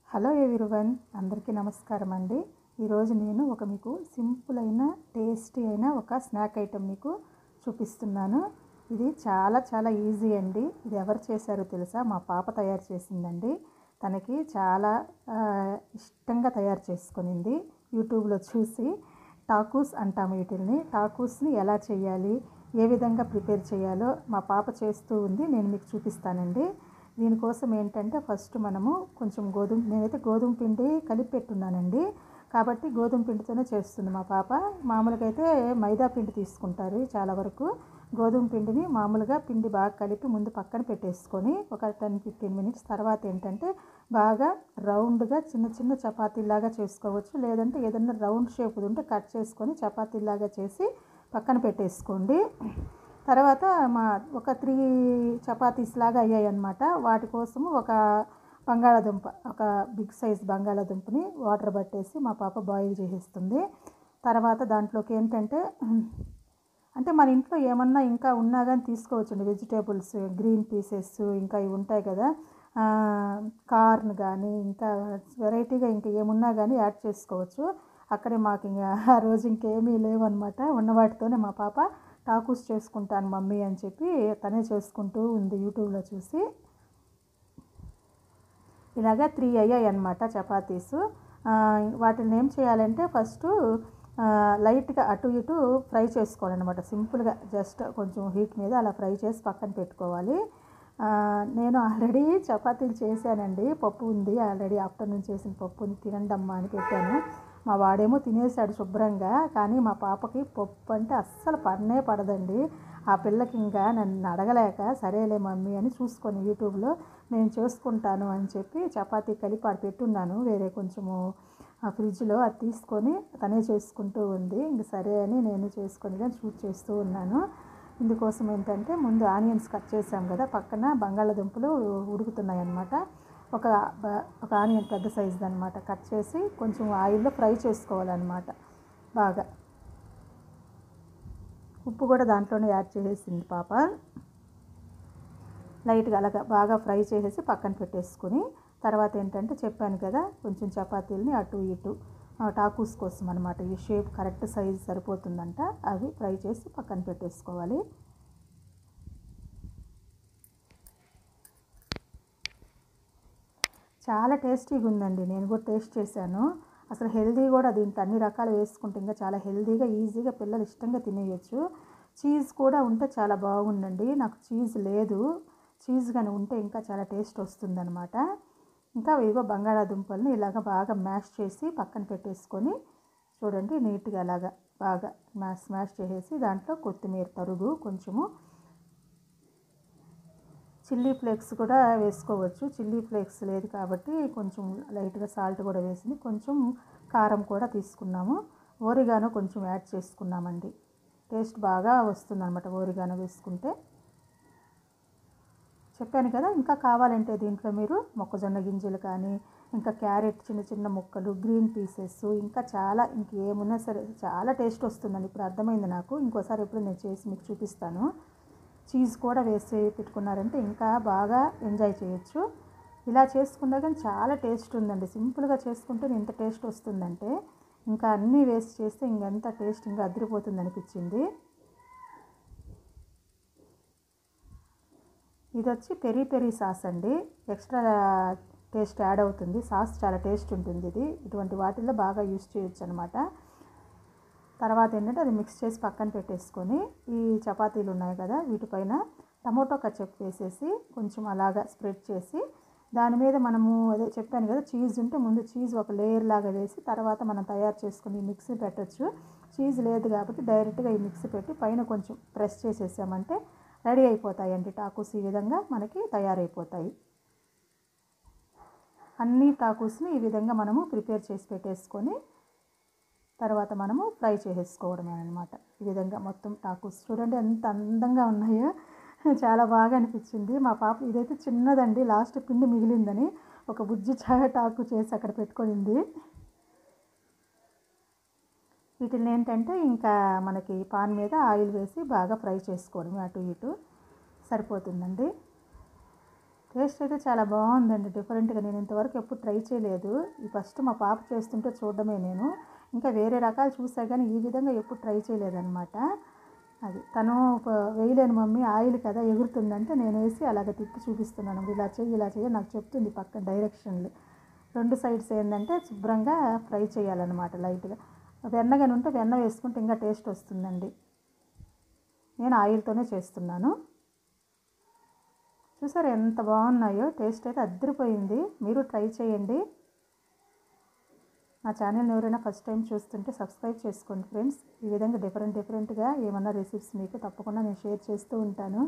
hello everyone అందరికీ నమస్కారం అండి ఈరోజు నేను ఒక మీకు సింపుల్ అయిన టేస్టీ అయిన ఒక స్నాక్ ఐటెం మీకు చూపిస్తున్నాను ఇది చాలా చాలా ఈజీ అండి ఇది ఎవరు చేశారో తెలుసా మా పాప తయారు చేసిందండి తనకి చాలా ఆ, ఇష్టంగా తయారు చేసుకునింది యూట్యూబ్లో చూసి టాకూస్ అంటాము వీటిని టాకూస్ని ఎలా చేయాలి ఏ విధంగా ప్రిపేర్ చేయాలో మా పాప చేస్తూ ఉంది నేను మీకు చూపిస్తానండి దీనికోసం ఏంటంటే ఫస్ట్ మనము కొంచెం గోధుమ నేనైతే గోధుమ పిండి కలిపి పెట్టున్నానండి కాబట్టి గోధుమ పిండితోనే చేస్తుంది మా పాప మామూలుగా అయితే మైదా పిండి తీసుకుంటారు చాలా వరకు గోధుమ పిండిని మామూలుగా పిండి బాగా కలిపి ముందు పక్కన పెట్టేసుకొని ఒక టెన్ ఫిఫ్టీన్ మినిట్స్ తర్వాత ఏంటంటే బాగా రౌండ్గా చిన్న చిన్న చపాతీలాగా చేసుకోవచ్చు లేదంటే ఏదైనా రౌండ్ షేప్ ఉంటే కట్ చేసుకొని చపాతీలాగా చేసి పక్కన పెట్టేసుకోండి తర్వాత మా ఒక త్రీ చపాతీస్ లాగా అయ్యాయి అనమాట వాటి కోసము ఒక బంగాళాదుంప ఒక బిగ్ సైజ్ బంగాళాదుంపని వాటర్ పట్టేసి మా పాప బాయిల్ చేసేస్తుంది తర్వాత దాంట్లోకి ఏంటంటే అంటే మన ఇంట్లో ఏమన్నా ఇంకా ఉన్నా కానీ తీసుకోవచ్చండి వెజిటేబుల్స్ గ్రీన్ పీసెస్ ఇంకా ఇవి ఉంటాయి కదా కార్న్ కానీ ఇంకా వెరైటీగా ఇంకా ఏమున్నా కానీ యాడ్ చేసుకోవచ్చు అక్కడే మాకు ఇంకా ఆ రోజు ఇంకేమీ లేవన్నమాట ఉన్న వాటితోనే మా పాప టాకూస్ చేసుకుంటాను మమ్మీ అని చెప్పి తనే చేసుకుంటూ ఉంది యూట్యూబ్లో చూసి ఇలాగా త్రీ అయ్యాయి అనమాట చపాతీస్ ఆ, వాటిని ఏం చేయాలంటే ఫస్ట్ లైట్గా అటు ఇటు ఫ్రై చేసుకోవాలన్నమాట సింపుల్గా జస్ట్ కొంచెం హీట్ మీద అలా ఫ్రై చేసి పక్కన పెట్టుకోవాలి ఆ, నేను ఆల్రెడీ చపాతీలు చేశానండి పప్పు ఉంది ఆల్రెడీ ఆఫ్టర్నూన్ చేసిన పప్పు ఉంది తినండి అమ్మా అని పెట్టాను మా వాడేమో తినేసాడు శుభ్రంగా కానీ మా పాపకి పప్పు అంటే అస్సలు పడనే పడదండి ఆ పిల్లకి ఇంకా నన్ను అడగలేక సరేలే మమ్మీ అని చూసుకొని యూట్యూబ్లో నేను చేసుకుంటాను అని చెప్పి చపాతీ కలిపి ఆడ పెట్టున్నాను వేరే కొంచెము ఆ ఫ్రిడ్జ్లో అది తీసుకొని తనే చేసుకుంటూ ఉంది ఇంక సరే అని నేను చేసుకొని కానీ షూట్ చేస్తూ ఉన్నాను ఇందుకోసం ఏంటంటే ముందు ఆనియన్స్ కట్ చేసాం కదా పక్కన బంగాళాదుంపలు ఉడుకుతున్నాయి అన్నమాట ఒక బ- ఒక ఆనియన్ పెద్ద సైజుది అనమాట కట్ చేసి కొంచెం ఆయిల్లో ఫ్రై చేసుకోవాలన్నమాట బాగా ఉప్పు కూడా దాంట్లోనే యాడ్ చేసేసింది పాప లైట్గా అలాగా బాగా ఫ్రై చేసేసి పక్కన పెట్టేసుకుని తర్వాత ఏంటంటే చెప్పాను కదా కొంచెం చపాతీలని అటు ఇటు ఆ, టాకూస్ కోసం అనమాట ఈ షేప్ కరెక్ట్ సైజ్ సరిపోతుందంట అవి ఫ్రై చేసి పక్కన పెట్టేసుకోవాలి చాలా టేస్టీగా ఉందండి నేను కూడా టేస్ట్ చేశాను అసలు హెల్దీ కూడా దీంట్లో అన్ని రకాలు వేసుకుంటే ఇంకా చాలా హెల్దీగా ఈజీగా పిల్లలు ఇష్టంగా తినేయచ్చు చీజ్ కూడా ఉంటే చాలా బాగుందండి నాకు చీజ్ లేదు చీజ్ కానీ ఉంటే ఇంకా చాలా టేస్ట్ వస్తుందన్నమాట ఇంకా ఇదిగో బంగాళాదుంపల్ని ఇలాగ బాగా మ్యాష్ చేసి పక్కన పెట్టేసుకొని చూడండి నీట్గా అలాగా బాగా మ్యాష్ స్మాష్ చేసేసి దాంట్లో కొత్తిమీర తరుగు కొంచెము చిల్లీ ఫ్లేక్స్ కూడా వేసుకోవచ్చు చిల్లీ ఫ్లేక్స్ లేదు కాబట్టి కొంచెం లైట్గా సాల్ట్ కూడా వేసింది కొంచెం కారం కూడా తీసుకున్నాము ఓరిగానో కొంచెం యాడ్ చేసుకున్నామండి టేస్ట్ బాగా వస్తుంది అనమాట ఓరిగానో వేసుకుంటే చెప్పాను కదా ఇంకా కావాలంటే దీంట్లో మీరు మొక్కజొన్న గింజలు కానీ ఇంకా క్యారెట్ చిన్న చిన్న ముక్కలు గ్రీన్ పీసెస్ ఇంకా చాలా ఇంకేమున్నా సరే చాలా టేస్ట్ వస్తుందండి ఇప్పుడు అర్థమైంది నాకు ఇంకోసారి ఎప్పుడు నేను చేసి మీకు చూపిస్తాను చీజ్ కూడా వేసి పెట్టుకున్నారంటే ఇంకా బాగా ఎంజాయ్ చేయొచ్చు ఇలా చేసుకున్నా కానీ చాలా టేస్ట్ ఉందండి సింపుల్గా చేసుకుంటే ఎంత టేస్ట్ వస్తుందంటే ఇంకా అన్నీ వేసి చేస్తే ఇంకెంత టేస్ట్ ఇంకా అదిరిపోతుంది అనిపించింది ఇది వచ్చి పెరి పెరి సాస్ అండి ఎక్స్ట్రా టేస్ట్ యాడ్ అవుతుంది సాస్ చాలా టేస్ట్ ఉంటుంది ఇది ఇటువంటి వాటిల్లో బాగా యూస్ చేయొచ్చు అనమాట తర్వాత ఏంటంటే అది మిక్స్ చేసి పక్కన పెట్టేసుకొని ఈ చపాతీలు ఉన్నాయి కదా వీటిపైన టమోటో కచప్ వేసేసి కొంచెం అలాగా స్ప్రెడ్ చేసి దాని మీద మనము అదే చెప్పాను కదా చీజ్ ఉంటే ముందు చీజ్ ఒక లేయర్ లాగా వేసి తర్వాత మనం తయారు చేసుకుని మిక్సీ పెట్టొచ్చు చీజ్ లేదు కాబట్టి డైరెక్ట్గా ఈ మిక్సీ పెట్టి పైన కొంచెం ప్రెస్ చేసేసామంటే రెడీ అయిపోతాయండి టాకోస్ ఈ విధంగా మనకి తయారైపోతాయి అన్ని టాకోస్ని ఈ విధంగా మనము ప్రిపేర్ చేసి పెట్టేసుకొని తర్వాత మనము ఫ్రై చేసేసుకోవడమే అనమాట ఈ విధంగా మొత్తం టాకోస్ చూడండి ఎంత అందంగా ఉన్నాయో చాలా బాగా అనిపించింది మా పాప ఇదైతే చిన్నదండి లాస్ట్ పిండి మిగిలిందని ఒక బుజ్జి చాయ టాకు చేసి అక్కడ పెట్టుకొనింది వీటిని ఏంటంటే ఇంకా మనకి పాన్ మీద ఆయిల్ వేసి బాగా ఫ్రై చేసుకోవడమే అటు ఇటు సరిపోతుందండి టేస్ట్ అయితే చాలా బాగుందండి డిఫరెంట్గా నేను ఇంతవరకు ఎప్పుడు ట్రై చేయలేదు ఈ ఫస్ట్ మా పాప చేస్తుంటే చూడడమే నేను ఇంకా వేరే రకాలు చూసా కానీ ఈ విధంగా ఎప్పుడు ట్రై చేయలేదన్నమాట అది తను ప- వేయలేను మమ్మీ ఆయిల్ కదా ఎగురుతుందంటే నేను వేసి అలాగ తిప్పి చూపిస్తున్నాను ఇలా చెయ్యి ఇలా చెయ్యి నాకు చెప్తుంది పక్కన డైరెక్షన్లు రెండు సైడ్స్ ఏంటంటే శుభ్రంగా ఫ్రై చేయాలన్నమాట లైట్గా వెన్నగానే ఉంటే వెన్న వేసుకుంటే ఇంకా టేస్ట్ వస్తుందండి నేను ఆయిల్తోనే చేస్తున్నాను చూసారు ఎంత బాగున్నాయో టేస్ట్ అయితే అద్దరిపోయింది మీరు ట్రై చేయండి నా ఛానల్ని ఎవరైనా ఫస్ట్ టైం చూస్తుంటే సబ్స్క్రైబ్ చేసుకోండి ఫ్రెండ్స్ ఈ విధంగా డిఫరెంట్ డిఫరెంట్గా ఏమన్నా రెసిపీస్ మీకు తప్పకుండా నేను షేర్ చేస్తూ ఉంటాను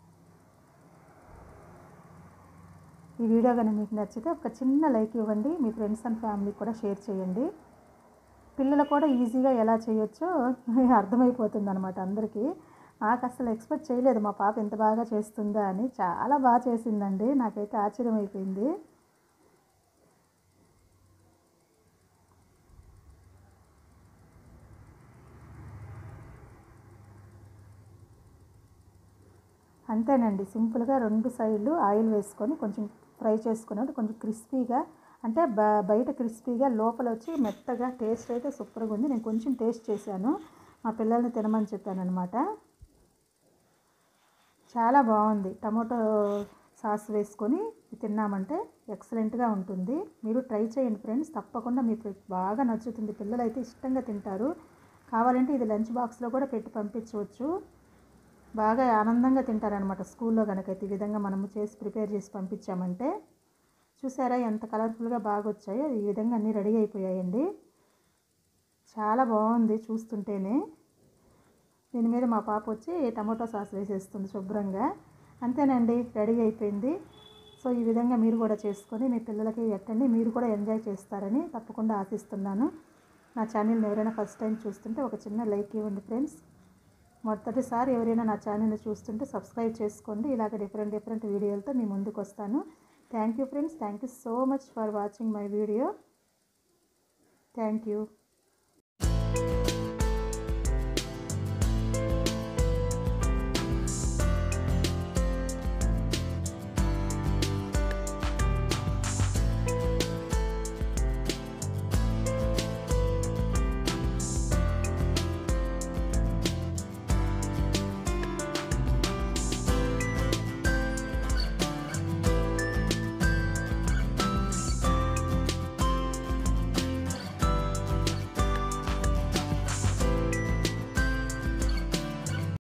ఈ వీడియో కానీ మీకు నచ్చితే ఒక చిన్న లైక్ ఇవ్వండి మీ ఫ్రెండ్స్ అండ్ ఫ్యామిలీకి కూడా షేర్ చేయండి పిల్లలు కూడా ఈజీగా ఎలా చేయొచ్చో అర్థమైపోతుంది అనమాట అందరికీ నాకు అసలు ఎక్స్పెక్ట్ చేయలేదు మా పాప ఎంత బాగా చేస్తుందా అని చాలా బాగా చేసిందండి నాకైతే ఆశ్చర్యం అయిపోయింది అంతేనండి సింపుల్గా రెండు సైడ్లు ఆయిల్ వేసుకొని కొంచెం ఫ్రై చేసుకున్నట్టు కొంచెం క్రిస్పీగా అంటే బ బయట క్రిస్పీగా లోపల వచ్చి మెత్తగా టేస్ట్ అయితే సూపర్గా ఉంది నేను కొంచెం టేస్ట్ చేశాను మా పిల్లల్ని తినమని చెప్పాను అనమాట చాలా బాగుంది టమాటో సాస్ వేసుకొని తిన్నామంటే ఎక్సలెంట్గా ఉంటుంది మీరు ట్రై చేయండి ఫ్రెండ్స్ తప్పకుండా మీకు బాగా నచ్చుతుంది పిల్లలు అయితే ఇష్టంగా తింటారు కావాలంటే ఇది లంచ్ బాక్స్లో కూడా పెట్టి పంపించవచ్చు బాగా ఆనందంగా తింటారనమాట స్కూల్లో కనుకైతే ఈ విధంగా మనము చేసి ప్రిపేర్ చేసి పంపించామంటే చూసారా ఎంత కలర్ఫుల్గా బాగా వచ్చాయో ఈ విధంగా అన్నీ రెడీ అయిపోయాయండి చాలా బాగుంది చూస్తుంటేనే దీని మీద మా పాప వచ్చి టమాటో సాస్ వేసేస్తుంది శుభ్రంగా అంతేనండి రెడీ అయిపోయింది సో ఈ విధంగా మీరు కూడా చేసుకొని మీ పిల్లలకి ఎట్టండి మీరు కూడా ఎంజాయ్ చేస్తారని తప్పకుండా ఆశిస్తున్నాను నా ఛానల్ని ఎవరైనా ఫస్ట్ టైం చూస్తుంటే ఒక చిన్న లైక్ ఇవ్వండి ఫ్రెండ్స్ మొదటిసారి ఎవరైనా నా ఛానల్ని చూస్తుంటే సబ్స్క్రైబ్ చేసుకోండి ఇలాగ డిఫరెంట్ డిఫరెంట్ వీడియోలతో మీ ముందుకు వస్తాను thank you friends thank you so much for watching my video thank you